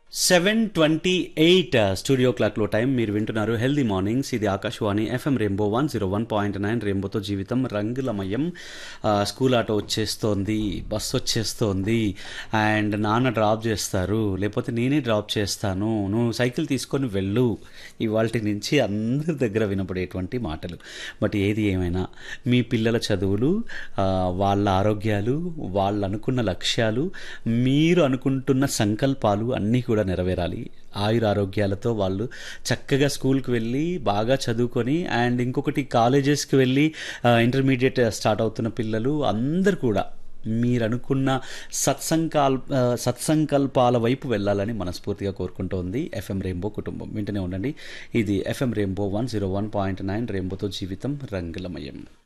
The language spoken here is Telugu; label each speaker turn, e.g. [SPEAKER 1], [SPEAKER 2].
[SPEAKER 1] సెవెన్ ట్వంటీ ఎయిట్ స్టూడియో క్లాక్లో టైం మీరు వింటున్నారు హెల్దీ మార్నింగ్స్ ఇది Akashvani FM rainbow one zero one point nine రెయిన్బోతో జీవితం రంగులమయం ఆ, స్కూల్ ఆటో వచ్చేస్తోంది బస్ వచ్చేస్తోంది అండ్ నాన్న డ్రాప్ చేస్తారు లేకపోతే నేనే డ్రాప్ చేస్తాను నువ్వు సైకిల్ తీసుకొని వెళ్ళు ఇవాళ నుంచి అందరి దగ్గర వినపడేటువంటి మాటలు బట్ ఏది ఏమైనా మీ పిల్లల చదువులు ఆ, వాళ్ళ ఆరోగ్యాలు వాళ్ళు అనుకున్న లక్ష్యాలు మీరు అనుకుంటున్న సంకల్పాలు అన్నీ కూడా నెరవేరాలి ఆయుర ఆరోగ్యాలతో వాళ్ళు చక్కగా స్కూల్కి వెళ్ళి బాగా చదువుకొని అండ్ ఇంకొకటి కాలేజెస్కి వెళ్ళి ఇంటర్మీడియట్ స్టార్ట్ అవుతున్న పిల్లలు అందరు కూడా మీరు అనుకున్న సత్సంకల్ ఆ, సత్సంకల్పాల వైపు వెళ్ళాలని మనస్ఫూర్తిగా కోరుకుంటోంది ఎఫ్ఎం రెయిన్బో కుటుంబం వింటూనే ఉండండి ఇది FM rainbow one zero one point nine రెయిన్బోతో జీవితం రంగులమయం